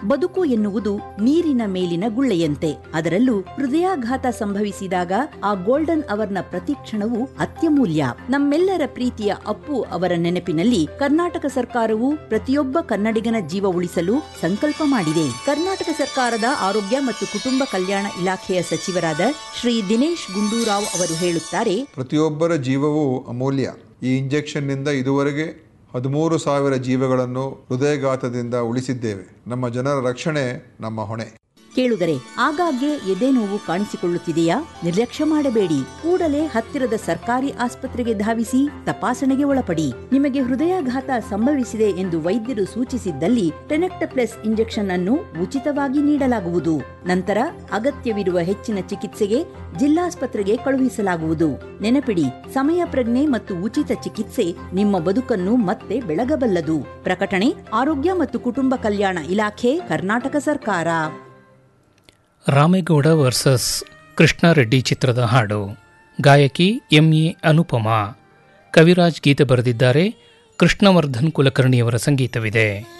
ಬದುಕು ಎನ್ನುವುದು ನೀರಿನ ಮೇಲಿನ ಗುಳ್ಳೆಯಂತೆ ಅದರಲ್ಲೂ ಹೃದಯಾಘಾತ ಸಂಭವಿಸಿದಾಗ ಆ ಗೋಲ್ಡನ್ ಅವರ್ನ ಪ್ರತಿಕ್ಷಣವು ಅತ್ಯಮೂಲ್ಯ ನಮ್ಮೆಲ್ಲರ ಪ್ರೀತಿಯ ಅಪ್ಪು ಅವರ ನೆನಪಿನಲ್ಲಿ ಕರ್ನಾಟಕ ಸರ್ಕಾರವು ಪ್ರತಿಯೊಬ್ಬ ಕನ್ನಡಿಗನ ಜೀವ ಉಳಿಸಲು ಸಂಕಲ್ಪ ಮಾಡಿದೆ ಕರ್ನಾಟಕ ಸರ್ಕಾರದ ಆರೋಗ್ಯ ಮತ್ತು ಕುಟುಂಬ ಕಲ್ಯಾಣ ಇಲಾಖೆಯ ಸಚಿವರಾದ ಶ್ರೀ ದಿನೇಶ್ ಗುಂಡೂರಾವ್ ಅವರು ಹೇಳುತ್ತಾರೆ ಪ್ರತಿಯೊಬ್ಬರ ಜೀವವೂ ಅಮೂಲ್ಯ ಈ ಇಂಜೆಕ್ಷನ್ನಿಂದ ಇದುವರೆಗೆ ಹದಿಮೂರು ಸಾವಿರ ಜೀವಗಳನ್ನು ಹೃದಯಘಾತದಿಂದ ಉಳಿಸಿದ್ದೇವೆ ನಮ್ಮ ಜನರ ರಕ್ಷಣೆ ನಮ್ಮ ಹೊಣೆ ಕೇಳುಗರೆ ಆಗಾಗ್ಗೆ ಎದೆ ನೋವು ಕಾಣಿಸಿಕೊಳ್ಳುತ್ತಿದೆಯಾ ನಿರ್ಲಕ್ಷ್ಯ ಮಾಡಬೇಡಿ ಕೂಡಲೇ ಹತ್ತಿರದ ಸರ್ಕಾರಿ ಆಸ್ಪತ್ರೆಗೆ ಧಾವಿಸಿ ತಪಾಸಣೆಗೆ ಒಳಪಡಿ ನಿಮಗೆ ಹೃದಯಾಘಾತ ಸಂಭವಿಸಿದೆ ಎಂದು ವೈದ್ಯರು ಸೂಚಿಸಿದ್ದಲ್ಲಿ ಟೆನೆಕ್ಟಪ್ಲೆಸ್ ಇಂಜೆಕ್ಷನ್ ಅನ್ನು ಉಚಿತವಾಗಿ ನೀಡಲಾಗುವುದು ನಂತರ ಅಗತ್ಯವಿರುವ ಹೆಚ್ಚಿನ ಚಿಕಿತ್ಸೆಗೆ ಜಿಲ್ಲಾಸ್ಪತ್ರೆಗೆ ಕಳುಹಿಸಲಾಗುವುದು ನೆನಪಿಡಿ ಸಮಯ ಪ್ರಜ್ಞೆ ಮತ್ತು ಉಚಿತ ಚಿಕಿತ್ಸೆ ನಿಮ್ಮ ಬದುಕನ್ನು ಮತ್ತೆ ಬೆಳಗಬಲ್ಲದು ಪ್ರಕಟಣೆ ಆರೋಗ್ಯ ಮತ್ತು ಕುಟುಂಬ ಕಲ್ಯಾಣ ಇಲಾಖೆ ಕರ್ನಾಟಕ ಸರ್ಕಾರ ರಾಮೇಗೌಡ ವರ್ಸಸ್ ಕೃಷ್ಣಾರೆಡ್ಡಿ ಚಿತ್ರದ ಹಾಡು ಗಾಯಕಿ ಎಂ ಎ ಅನುಪಮಾ ಕವಿರಾಜ್ ಗೀತೆ ಬರೆದಿದ್ದಾರೆ ಕೃಷ್ಣವರ್ಧನ್ ಕುಲಕರ್ಣಿಯವರ ಸಂಗೀತವಿದೆ